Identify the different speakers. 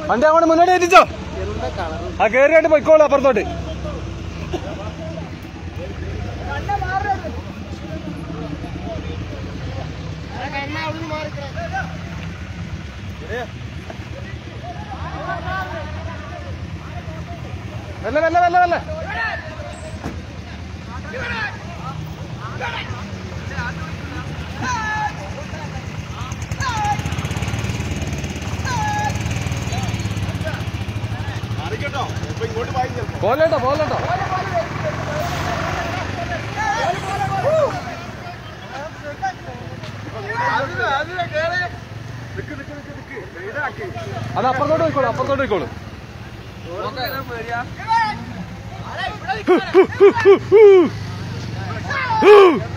Speaker 1: വണ്ടി അങ്ങോട്ട് മുന്നോട്ട് എത്തിച്ചോ ആ കേറിയായിട്ട് പൊയ്ക്കോളൂ അപ്പുറത്തോട്ട് വെല്ല വെല്ല വെല്ല വെല്ല പോലെട്ടോ പോലെട്ടോ അത് അപ്പുറത്തോട്ട് പോയിക്കോളൂ അപ്പുറത്തോട്ട് പോയിക്കോളൂ
Speaker 2: ഇവിടെ